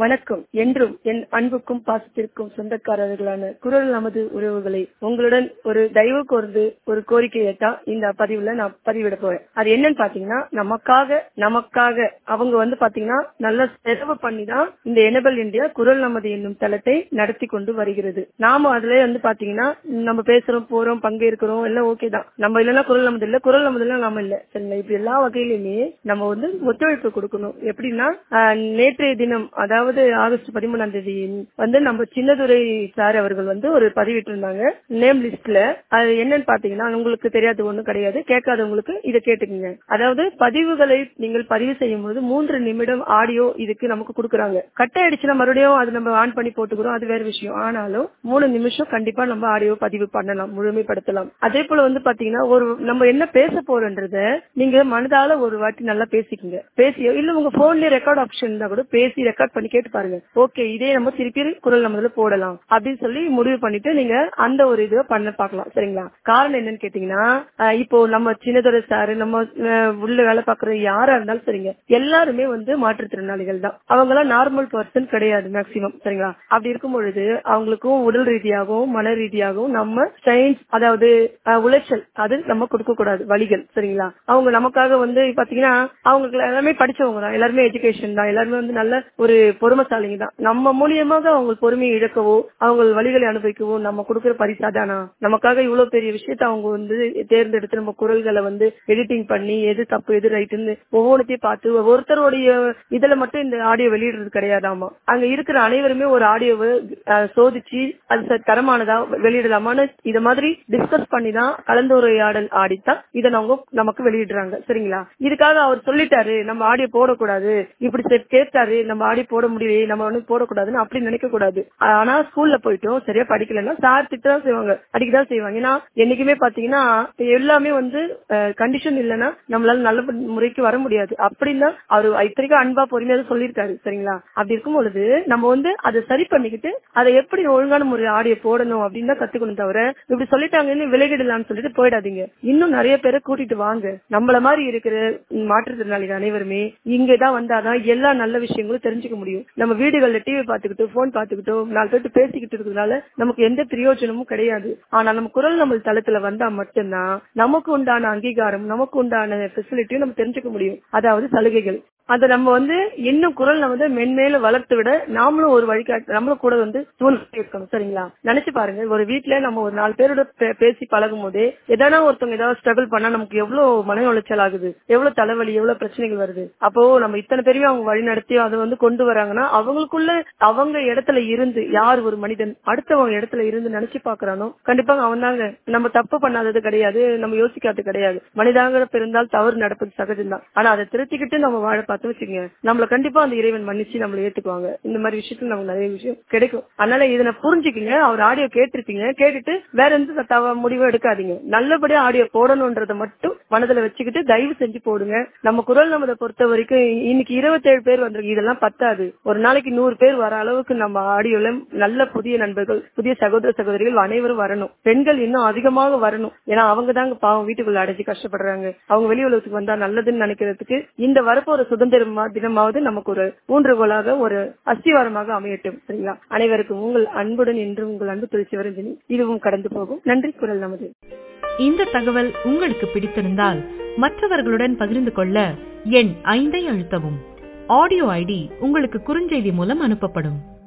வணக்கம் என்றும் என் அன்புக்கும் பாசத்திற்கும் சொந்தக்காரர்களான குரல் நமது உறவுகளை உங்களுடன் ஒரு தயவு கோர்ந்து ஒரு கோரிக்கையை தான் இந்த பதிவுல நான் பதிவிட போறேன் அது என்னன்னு பாத்தீங்கன்னா நமக்காக நமக்காக அவங்க வந்து பாத்தீங்கன்னா நல்ல செலவு பண்ணி தான் இந்த எனபிள் இந்தியா குரல் நமது என்னும் தளத்தை நடத்தி கொண்டு வருகிறது நாம அதுல வந்து பாத்தீங்கன்னா நம்ம பேசுறோம் போறோம் பங்கேற்கிறோம் எல்லாம் ஓகே தான் நம்ம இல்லைன்னா குரல் நமது இல்ல குரல் நமதுல நாம இல்ல சரிங்களா இப்படி எல்லா வகையிலுமே நம்ம வந்து ஒத்துழைப்பு கொடுக்கணும் எப்படின்னா ஆஹ், நேற்றைய தினம் அதாவது ஆகஸ்ட் பதிமூணாம் தேதி வந்து நம்ம சின்னதுரை சார் அவர்கள் வந்து ஒரு பதிவிட்டிருந்தாங்க நேம் லிஸ்ட்ல அது என்னன்னு பாத்தீங்கன்னா உங்களுக்கு தெரியாது ஒண்ணும் கிடையாது கேட்காதவங்களுக்கு இதை கேட்டுக்கங்க அதாவது பதிவுகளை நீங்கள் பதிவு செய்யும் போது மூன்று நிமிடம் ஆடியோ இதுக்கு நமக்கு கொடுக்குறாங்க கட் ஆயிடுச்சுன்னா மறுபடியும் அது நம்ம ஆன் பண்ணி போட்டுக்கிறோம் அது வேற விஷயம் ஆனாலும் மூணு நிமிஷம் கண்டிப்பா நம்ம ஆடியோ பதிவு பண்ணலாம் முழுமைப்படுத்தலாம் அதே போல வந்து பாத்தீங்கன்னா ஒரு நம்ம என்ன பேச போறோன்றத நீங்க மனதால ஒரு வாட்டி நல்லா பேசிக்கங்க பேசி இல்ல உங்க போன்லயே ரெக்கார்ட் ஆப்ஷன் இருந்தா கூட பேசி ரெக்கார்ட் பண்ணி கேட்டு பாருங்க ஓகே இதே நம்ம திருப்பி குரல் நம்மதுல போடலாம் அப்படின்னு சொல்லி முடிவு பண்ணிட்டு நீங்க அந்த ஒரு இதுவை பண்ண பார்க்கலாம் சரிங்களா காரணம் என்னன்னு கேட்டீங்கன்னா அஹ் இப்போ நம்ம சின்னதுரை சாரு நம்ம அஹ், உள்ள வேலை பாக்குற யாரா இருந்தாலும் சரிங்க எல்லாருமே வந்து மாற்றுத்திறனாளிகள் தான் அவங்க எல்லாம் நார்மல் பர்சன் கிடையாது மேக்சிமம் சரிங்களா அப்படி இருக்கும் பொழுது அவங்களுக்கும் உடல் ரீதியாகவும் மன ரீதியாகவும் நம்ம சயின்ஸ் அதாவது அஹ், உளைச்சல் அது நம்ம கொடுக்க கூடாது வழிகள் சரிங்களா அவங்க நமக்காக வந்து பாத்தீங்கன்னா அவங்க எல்லாமே படிச்சவங்க தான் எல்லாருமே எஜுகேஷன் தான் எல்லாருமே வந்து நல்ல ஒரு பொறுமைசாலிங்க தான் நம்ம மூலியமாக அவங்க பொறுமையை இழக்கவோ அவங்க வழிகளை அனுபவிக்கவோ நம்ம கொடுக்கிற பரிசாதானா நமக்காக இவ்வளவு பெரிய விஷயத்த அவங்க வந்து தேர்ந்தெடுத்து நம்ம குரல்களை வந்து எடிட்டிங் பண்ணி எது தப்பு எது ரைட்டுன்னு ஒவ்வொன்றத்தையும் பார்த்து ஒவ்வொருத்தருடைய இதுல மட்டும் இந்த ஆடியோ வெளியிடுறது கிடையாதாமா அங்க இருக்கிற அனைவருமே ஒரு ஆடியோவை அஹ், சோதிச்சு அது ச- தரமானதா வெளியிடலாமான்னு இத மாதிரி டிஸ்கஸ் பண்ணி தான் கலந்துரையாடல் ஆடித்தான் இதை அவங்க நமக்கு வெளியிடுறாங்க சரிங்களா இதுக்காக அவர் சொல்லிட்டாரு நம்ம ஆடியோ போடக்கூடாது இப்படி செ- கேட்டாரு நம்ம ஆடியோ போட முடியலையே நம்ம ஒண்ணு போடக்கூடாதுன்னு அப்படி நினைக்க கூடாது ஆனா ஸ்கூல்ல போயிட்டோம் சரியா படிக்கலன்னா சார் திட்டதான் செய்வாங்க அடிக்கதான் செய்வாங்க ஏன்னா என்னைக்குமே பாத்தீங்கன்னா எல்லாமே வந்து கண்டிஷன் இல்லைன்னா நம்மளால நல்ல முறைக்கு வர முடியாது அப்படின்னா அவர் இத்தனைக்கும் அன்பா பொறுமையா சொல்லியிருக்காரு சரிங்களா அப்படி இருக்கும் பொழுது நம்ம வந்து அதை சரி பண்ணிக்கிட்டு அதை எப்படி ஒழுங்கான முறை ஆடியோ போடணும் அப்படின்னு தான் கத்துக்கணும் தவிர இப்படி சொல்லிட்டாங்கன்னு விலகிடலாம்னு சொல்லிட்டு போயிடாதீங்க இன்னும் நிறைய பேரை கூட்டிட்டு வாங்க நம்மள மாதிரி இருக்கிற மாற்றுத்திறனாளிகள் அனைவருமே இங்கதான் வந்தாதான் எல்லா நல்ல விஷயங்களும் தெரிஞ்சுக்க முடியும் நம்ம வீடுகள்ல டிவி பாத்துக்கிட்டு போன் பாத்துக்கிட்டோ நாலு பேர்த்து பேசிக்கிட்டு இருக்கிறதுனால நமக்கு எந்த பிரயோஜனமும் கிடையாது ஆனா நம்ம குரல் நம்ம தளத்துல வந்தா மட்டும்தான் நமக்கு உண்டான அங்கீகாரம் நமக்கு உண்டான ஃபெசிலிட்டியும் நம்ம தெரிஞ்சுக்க முடியும் அதாவது சலுகைகள் அதை நம்ம வந்து இன்னும் குரல் நம்ம வந்து மென்மேல வளர்த்து விட நாமளும் ஒரு வழிகாட்டு நம்மளும் கூட வந்து தூண்டி இருக்கணும் சரிங்களா நினைச்சு பாருங்க ஒரு வீட்ல நம்ம ஒரு நாலு பேரோட பே- பேசி பழகும் போதே எதனா ஒருத்தவங்க ஏதாவது ஸ்ட்ரகிள் பண்ணா நமக்கு எவ்வளவு மன உளைச்சல் ஆகுது எவ்வளவு தலைவலி எவ்வளவு பிரச்சனைகள் வருது அப்போ நம்ம இத்தனை பேரையும் அவங்க வழி நடத்தி அதை வந்து கொண்டு வராங்கன்னா அவங்களுக்குள்ள அவங்க இடத்துல இருந்து யார் ஒரு மனிதன் அடுத்தவங்க இடத்துல இருந்து நினைச்சு பாக்குறானோ கண்டிப்பாக அவன் தாங்க நம்ம தப்பு பண்ணாதது கிடையாது நம்ம யோசிக்காதது கிடையாது மனிதாங்கிற பிறந்தால் தவறு நடப்பது சகஜம்தான் ஆனா அதை திருத்திக்கிட்டு நம்ம வாழ பார்த்து வச்சுக்கோங்க நம்மள கண்டிப்பா அந்த இறைவன் மன்னிச்சு நம்மள ஏத்துக்குவாங்க இந்த மாதிரி விஷயத்துல நமக்கு நிறைய விஷயம் கிடைக்கும் அதனால இதனை புரிஞ்சுக்கிங்க அவர் ஆடியோ கேட்டிருப்பீங்க கேட்டுட்டு வேற எந்த தவ முடிவும் எடுக்காதீங்க நல்லபடியா ஆடியோ போடணும்ன்றத மட்டும் மனதுல வச்சுக்கிட்டு தயவு செஞ்சு போடுங்க நம்ம குரல் நம்மதை பொறுத்த வரைக்கும் இன்னைக்கு இருபத்தேழு பேர் வந்திருக்கு இதெல்லாம் பத்தாது ஒரு நாளைக்கு நூறு பேர் வர அளவுக்கு நம்ம ஆடியோல நல்ல புதிய நண்பர்கள் புதிய சகோதர சகோதரிகள் அனைவரும் வரணும் பெண்கள் இன்னும் அதிகமாக வரணும் ஏன்னா அவங்க தாங்க பாவம் வீட்டுக்குள்ள அடைஞ்சு கஷ்டப்படுறாங்க அவங்க வெளி உலகத்துக்கு வந்தா நல்லதுன்னு நினைக்கிறதுக்கு இந்த வரப்போற சுதந்திர மா- தினமாவது நமக்கு ஒரு ஊன்றுகோலாக ஒரு அஸ்திவாரமாக அமையட்டும் சரிங்களா அனைவருக்கும் உங்கள் அன்புடன் என்று உங்கள் அன்பு துளசி வரஞ்சனி இதுவும் கடந்து போகும் நன்றி குரல் நமது இந்த தகவல் உங்களுக்கு பிடித்திருந்தால் மற்றவர்களுடன் பகிர்ந்து கொள்ள எண் ஐந்தை அழுத்தவும் ஆடியோ ஐடி உங்களுக்கு குறுஞ்செய்தி மூலம் அனுப்பப்படும்